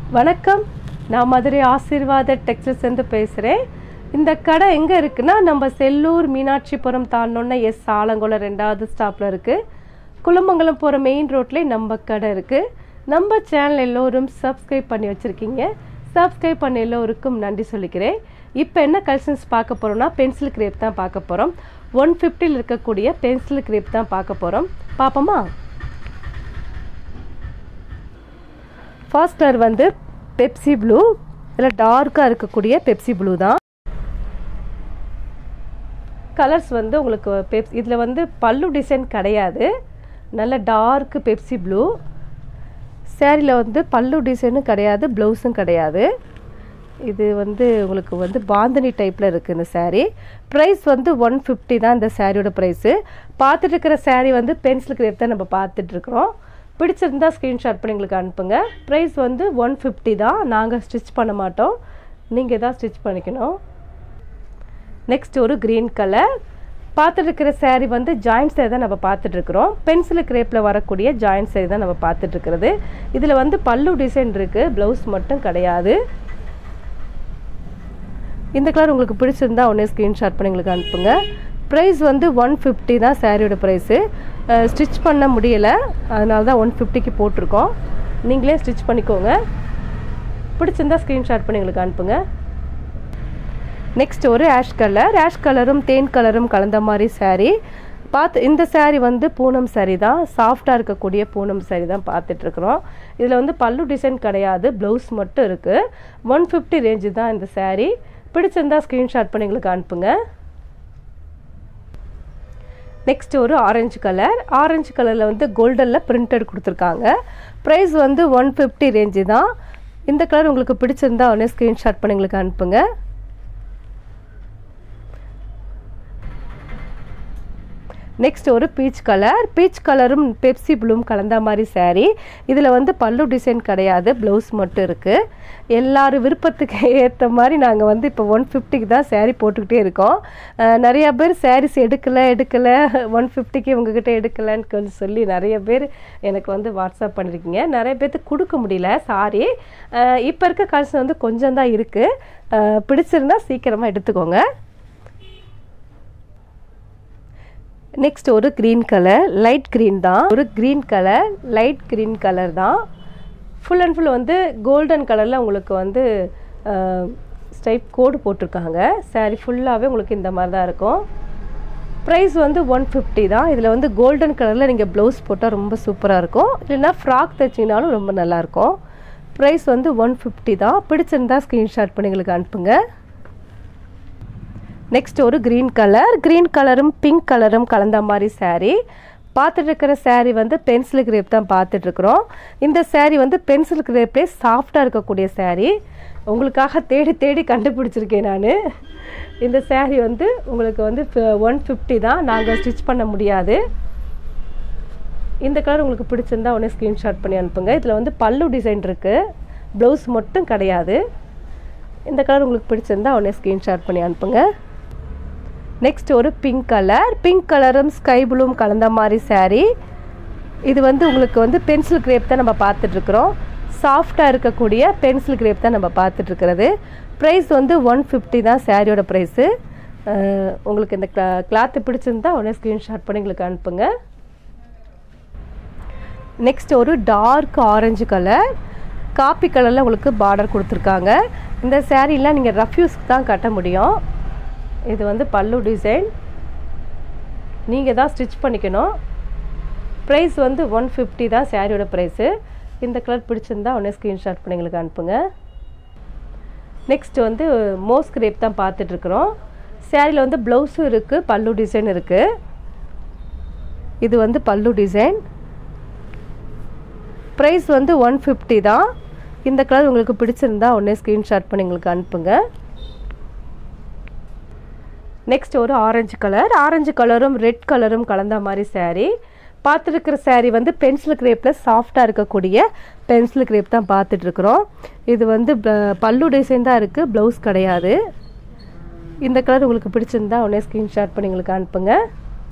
வணக்கம் நான் மதுரை ஆசீர்வாத டெக்ஸ்டைல்ஸ்லேருந்து பேசுகிறேன் இந்த கடை எங்கே இருக்குன்னா நம்ம செல்லூர் மீனாட்சிபுரம் தாண்டோன்னா எஸ் ஆலங்குளம் ரெண்டாவது ஸ்டாப்பில் இருக்குது குளமங்கலம் போகிற மெயின் ரோட்லேயே நம்ம கடை இருக்குது நம்ம சேனல் எல்லோரும் சப்ஸ்கிரைப் பண்ணி வச்சுருக்கீங்க சப்ஸ்கிரைப் பண்ண எல்லோருக்கும் நன்றி சொல்லிக்கிறேன் இப்போ என்ன கலெக்ஷன்ஸ் பார்க்க போகிறோம்னா பென்சில் கிரேப் தான் பார்க்க போகிறோம் ஒன் ஃபிஃப்டியில் இருக்கக்கூடிய பென்சில் கிரேப் தான் பார்க்க போகிறோம் பார்ப்போமா ஃபர்ஸ்ட் கலர் வந்து பெப்சி ப்ளூ இதில் டார்க்காக இருக்கக்கூடிய பெப்சி ப்ளூ தான் கலர்ஸ் வந்து உங்களுக்கு பெப்ஸ் இதில் வந்து பல்லு டிசைன் கிடையாது நல்ல டார்க் பெப்சி ப்ளூ சேரீயில் வந்து பல்லு டிசைனும் கிடையாது ப்ளவுஸும் கிடையாது இது வந்து உங்களுக்கு வந்து பாந்தனி டைப்பில் இருக்குது இந்த saree ப்ரைஸ் வந்து ஒன் ஃபிஃப்டி தான் இந்த சாரியோட ப்ரைஸு பார்த்துட்டு இருக்கிற saree வந்து பென்சில் கிரேப் தான் நம்ம பார்த்துட்ருக்குறோம் பிடிச்சிருந்தா ஸ்க்ரீன்ஷாட் பண்ணி எங்களுக்கு அனுப்புங்க ப்ரைஸ் வந்து ஒன் ஃபிஃப்டி தான் நாங்கள் ஸ்டிச் பண்ண மாட்டோம் நீங்கள் தான் ஸ்டிச் பண்ணிக்கணும் நெக்ஸ்ட் ஒரு க்ரீன் கலர் பார்த்துட்டு இருக்கிற saree வந்து ஜாயிண்ட் saree தான் நம்ம பார்த்துட்டு இருக்கிறோம் பென்சில் கிரேப்பில் வரக்கூடிய ஜாயிண்ட் saree தான் நம்ம பார்த்துட்டு இருக்கிறது இதில் வந்து பல்லு டிசைன் இருக்குது ப்ளவுஸ் மட்டும் கிடையாது இந்த கலர் உங்களுக்கு பிடிச்சிருந்தா உடனே ஸ்க்ரீன்ஷாட் பண்ணி எங்களுக்கு அனுப்புங்க ப்ரைஸ் வந்து ஒன் ஃபிஃப்டி தான் சாரியோட ப்ரைஸு ஸ்டிச் பண்ண முடியலை அதனால தான் ஒன் ஃபிஃப்டிக்கு போட்டிருக்கோம் நீங்களே ஸ்டிச் பண்ணிக்கோங்க பிடிச்சிருந்தா ஸ்க்ரீன்ஷாட் பண்ணி எங்களுக்கு அனுப்புங்க நெக்ஸ்ட் ஒரு ஆஷ் கலர் ஆஷ் கலரும் தேன் கலரும் கலந்த மாதிரி saree பார்த்து இந்த saree வந்து பூனம் saree தான் சாஃப்டாக இருக்கக்கூடிய பூனம் saree தான் பார்த்துட்ருக்குறோம் இதில் வந்து பல்லு டிசைன் கிடையாது ப்ளவுஸ் மட்டும் இருக்குது ஒன் ஃபிஃப்டி ரேஞ்சு தான் இந்த saree பிடிச்சிருந்தா ஸ்க்ரீன்ஷாட் பண்ணி எங்களுக்கு அனுப்புங்க நெக்ஸ்ட் ஒரு ஆரஞ்சு கலர் ஆரஞ்சு கலரில் வந்து கோல்டனில் பிரிண்டட் கொடுத்துருக்காங்க ப்ரைஸ் வந்து ஒன் ஃபிஃப்டி ரேஞ்சு தான் இந்த கலர் உங்களுக்கு பிடிச்சிருந்தா உடனே ஸ்க்ரீன்ஷாட் பண்ணி எங்களுக்கு அனுப்புங்க நெக்ஸ்ட் ஒரு பீச் கலர் பீச் கலரும் பெப்சி ப்ளூம் கலந்த மாதிரி saree இதில் வந்து பல்லு டிசைன் கிடையாது ப்ளவுஸ் மட்டும் இருக்குது எல்லாரும் விருப்பத்துக்கு ஏற்ற மாதிரி நாங்கள் வந்து இப்போ ஒன் ஃபிஃப்டிக்கு தான் saree போட்டுக்கிட்டே இருக்கோம் அஹ் நிறைய பேர் sarees எடுக்கலை எடுக்கலை ஒன் ஃபிஃப்டிக்கு உங்ககிட்ட எடுக்கலைன்னு கொஞ்சம் சொல்லி நிறைய பேர் எனக்கு வந்து வாட்ஸ்அப் பண்ணியிருக்கீங்க நிறைய பேர்த்துக்கு கொடுக்க முடியல சாரி இப்போ இருக்க கலெக்ஷன் வந்து கொஞ்சம் தான் இருக்குது பிடிச்சிருந்தா சீக்கிரமாக எடுத்துக்கோங்க நெக்ஸ்ட் ஒரு க்ரீன் கலர் லைட் க்ரீன் தான் ஒரு green colour light green colour தான் ஃபுல் அண்ட் ஃபுல் வந்து கோல்டன் கலரில் உங்களுக்கு வந்து ஸ்டைப் கோடு போட்டிருக்காங்க சாரீ ஃபுல்லாகவே உங்களுக்கு இந்த மாதிரி தான் இருக்கும் ப்ரைஸ் வந்து ஒன் ஃபிஃப்டி தான் இதில் வந்து கோல்டன் கலரில் நீங்கள் ப்ளவுஸ் போட்டால் ரொம்ப சூப்பராக இருக்கும் இல்லைன்னா ஃப்ராக் தைச்சிங்கனாலும் ரொம்ப நல்லாயிருக்கும் ப்ரைஸ் வந்து ஒன் ஃபிஃப்டி தான் பிடிச்சிருந்தா ஸ்க்ரீன்ஷாட் பண்ணி எங்களுக்கு அனுப்புங்க நெக்ஸ்ட் ஒரு க்ரீன் கலர் க்ரீன் கலரும் பிங்க் கலரும் கலந்த மாதிரி saree பார்த்துட்டு இருக்கிற saree வந்து பென்சில் கிரேப் தான் பார்த்துட்ருக்குறோம் இந்த saree வந்து பென்சில் கிரேப்லேயே சாஃப்டாக இருக்கக்கூடிய saree உங்களுக்காக தேடி தேடி கண்டுபிடிச்சிருக்கேன் நான் இந்த saree வந்து உங்களுக்கு வந்து ஒன் ஃபிஃப்டி தான் நாங்கள் ஸ்டிச் பண்ண முடியாது இந்த கலர் உங்களுக்கு பிடிச்சிருந்தா உடனே ஸ்க்ரீன்ஷாட் பண்ணி அனுப்புங்க இதில் வந்து பல்லு டிசைன் இருக்குது ப்ளவுஸ் மட்டும் கிடையாது இந்த கலர் உங்களுக்கு பிடிச்சிருந்தா உடனே ஸ்க்ரீன்ஷாட் பண்ணி அனுப்புங்க நெக்ஸ்ட் ஒரு பிங்க் கலர் பிங்க் கலரும் ஸ்கை ப்ளூவும் கலந்த மாதிரி saree இது வந்து உங்களுக்கு வந்து பென்சில் கிரேப் தான் நம்ம பார்த்துட்ருக்குறோம் சாஃப்டாக இருக்கக்கூடிய பென்சில் கிரேப் தான் நம்ம பார்த்துட்ருக்கிறது ப்ரைஸ் வந்து ஒன் ஃபிஃப்டி தான் சாரியோட ப்ரைஸு உங்களுக்கு இந்த கிளா கிளாத்து பிடிச்சிருந்தா உடனே ஸ்க்ரீன்ஷாட் பண்ணி எங்களுக்கு அனுப்புங்க நெக்ஸ்ட் ஒரு டார்க் ஆரஞ்சு கலர் காப்பி கலரில் உங்களுக்கு பார்டர் கொடுத்துருக்காங்க இந்த சேரீலாம் நீங்கள் ரஃப்யூஸ்க்கு தான் கட்ட முடியும் இது வந்து பல்லு டிசைன் நீங்கள் தான் ஸ்டிச் பண்ணிக்கணும் ப்ரைஸ் வந்து ஒன் ஃபிஃப்டி தான் சாரியோட ப்ரைஸு இந்த கலர் பிடிச்சிருந்தா உடனே ஸ்க்ரீன்ஷாட் பண்ணி எங்களுக்கு அனுப்புங்க நெக்ஸ்ட் வந்து மோஸ் கிரேப் தான் பார்த்துட்ருக்குறோம் சேரீயில் வந்து ப்ளவுஸும் இருக்குது பல்லு டிசைன் இருக்குது இது வந்து பல்லு டிசைன் ப்ரைஸ் வந்து ஒன் ஃபிஃப்டி தான் இந்த கலர் உங்களுக்கு பிடிச்சிருந்தா உடனே ஸ்க்ரீன்ஷாட் பண்ணி எங்களுக்கு அனுப்புங்க நெக்ஸ்ட் ஒரு ஆரஞ்சு கலர் ஆரஞ்சு கலரும் ரெட் கலரும் கலந்த மாதிரி saree பார்த்துருக்கிற saree வந்து பென்சில் கிரேப்பில் சாஃப்டாக இருக்கக்கூடிய பென்சில் கிரேப் தான் பார்த்துட்ருக்குறோம் இது வந்து ப- பல்லு டிசைன் தான் இருக்குது ப்ளவுஸ் கிடையாது இந்த கலர் உங்களுக்கு பிடிச்சிருந்தா உடனே ஸ்க்ரீன்ஷாட் பண்ணி எங்களுக்கு அனுப்புங்க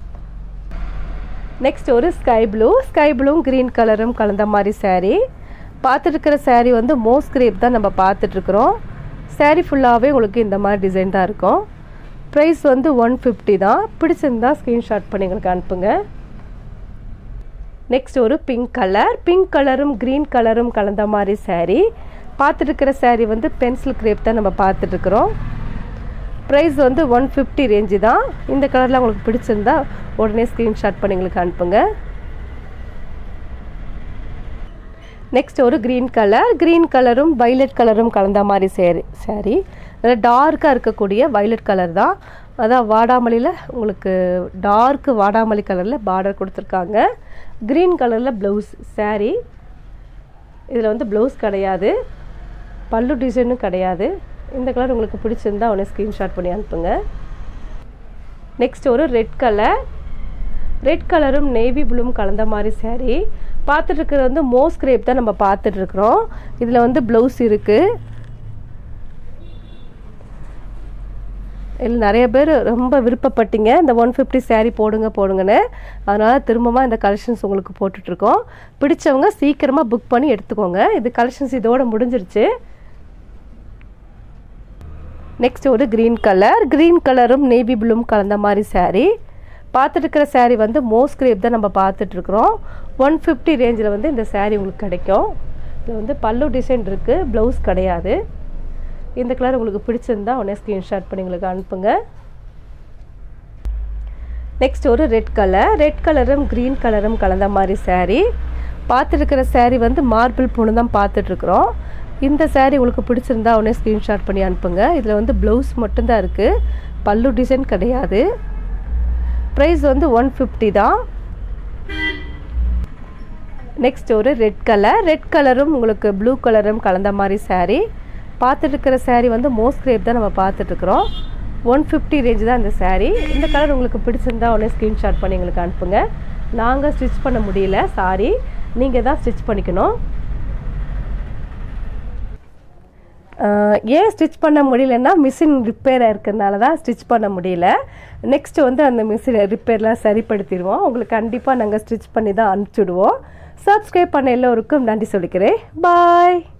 நெக்ஸ்ட் ஒரு ஸ்கை ப்ளூ ஸ்கை ப்ளூவும் க்ரீன் கலரும் கலந்த மாதிரி saree பார்த்துட்டு saree வந்து மோஸ் கிரேப் தான் நம்ம பார்த்துட்ருக்குறோம் saree ஃபுல்லாகவே உங்களுக்கு இந்த மாதிரி டிசைன் தான் இருக்கும் ப்ரைஸ் வந்து ஒன் ஃபிஃப்டி தான் பிடிச்சிருந்தா ஸ்க்ரீன்ஷாட் பண்ணி எங்களுக்கு அனுப்புங்க நெக்ஸ்ட் ஒரு பிங்க் கலர் பிங்க் கலரும் க்ரீன் கலரும் கலந்த மாதிரி saree பார்த்துருக்கிற saree வந்து பென்சில் கிரேப் தான் நம்ம பார்த்துட்ருக்குறோம் ப்ரைஸ் வந்து ஒன் ஃபிஃப்டி ரேஞ்சு தான் இந்த கலரில் உங்களுக்கு பிடிச்சிருந்தா உடனே ஸ்க்ரீன்ஷாட் பண்ணி எங்களுக்கு அனுப்புங்க நெக்ஸ்ட் ஒரு க்ரீன் கலர் க்ரீன் கலரும் வைலட் கலரும் கலந்த மாதிரி சேரி சாரி அதில் டார்க்காக இருக்கக்கூடிய வைலட் கலர் தான் அதான் வாடாமலியில் உங்களுக்கு டார்க்கு வாடாமல்லி கலரில் பார்டர் கொடுத்துருக்காங்க க்ரீன் கலரில் ப்ளவுஸ் saree இதில் வந்து ப்ளவுஸ் கிடையாது பல்லு டிசைனும் கிடையாது இந்த கலர் உங்களுக்கு பிடிச்சிருந்தா உடனே ஸ்க்ரீன்ஷாட் பண்ணி அனுப்புங்க நெக்ஸ்ட் ஒரு ரெட் கலர் ரெட் கலரும் நேவி ப்ளூவும் கலந்த மாதிரி saree பார்த்துட்டு இருக்கிறது வந்து மோஸ் கிரேப் தான் நம்ம பார்த்துட்டு இருக்கிறோம் இதில் வந்து ப்ளவுஸ் இருக்குது இதில் நிறைய பேர் ரொம்ப விருப்பப்பட்டீங்க இந்த ஒன் ஃபிஃப்டி saree போடுங்க போடுங்கன்னு அதனால் திரும்பமாக இந்த கலெக்ஷன்ஸ் உங்களுக்கு போட்டுட்ருக்கோம் பிடிச்சவங்க சீக்கிரமாக புக் பண்ணி எடுத்துக்கோங்க இது கலெக்ஷன்ஸ் இதோட முடிஞ்சிருச்சு நெக்ஸ்ட் ஒரு க்ரீன் கலர் க்ரீன் கலரும் நேவி ப்ளூவும் கலந்த மாதிரி saree பார்த்துட்டு இருக்கிற saree வந்து மோஸ் கிரேப் தான் நம்ம பார்த்துட்ருக்குறோம் ஒன் ஃபிஃப்டி ரேஞ்சில் வந்து இந்த saree உங்களுக்கு கிடைக்கும் இது வந்து பல்லு டிசைன் இருக்குது ப்ளவுஸ் கிடையாது இந்த கலர் உங்களுக்கு பிடிச்சிருந்தா உடனே ஸ்க்ரீன்ஷாட் பண்ணி எங்களுக்கு அனுப்புங்க நெக்ஸ்ட் ஒரு ரெட் கலர் ரெட் கலரும் க்ரீன் கலரும் கலந்த மாதிரி saree பார்த்துருக்கிற saree வந்து மார்பிள் பொண்ணு தான் பார்த்துட்ருக்குறோம் இந்த saree உங்களுக்கு பிடிச்சிருந்தா உடனே ஸ்க்ரீன்ஷாட் பண்ணி அனுப்புங்க இதில் வந்து ப்ளவுஸ் மட்டும்தான் இருக்குது பல்லு டிசைன் கிடையாது ப்ரைஸ் வந்து ஒன் ஃபிஃப்டி தான் நெக்ஸ்ட் ஒரு ரெட் கலர் ரெட் கலரும் உங்களுக்கு ப்ளூ கலரும் கலந்த மாதிரி saree பார்த்துட்டு இருக்கிற saree வந்து மோஸ்ட் கிரேப் தான் நம்ம பார்த்துட்ருக்குறோம் ஒன் ஃபிஃப்டி ரேஞ்சு தான் இந்த saree இந்த கலர் உங்களுக்கு பிடிச்சிருந்தா உடனே ஸ்க்ரீன்ஷாட் பண்ணி எங்களுக்கு அனுப்புங்க நாங்கள் ஸ்டிச் பண்ண முடியல சாரி நீங்கள் தான் ஸ்டிச் பண்ணிக்கணும் ஆஹ் ஏன் ஸ்டிச் பண்ண முடியலன்னா மிஷின் ரிப்பேராக இருக்கிறதுனால தான் ஸ்டிச் பண்ண முடியல நெக்ஸ்ட் வந்து அந்த மிஷின் ரிப்பேர்லாம் சரிப்படுத்திடுவோம் உங்களுக்கு கண்டிப்பாக நாங்கள் ஸ்டிச் பண்ணி தான் அனுப்பிச்சுடுவோம் சப்ஸ்கிரைப் பண்ண எல்லோருக்கும் நன்றி சொல்லிக்கிறேன் பாய்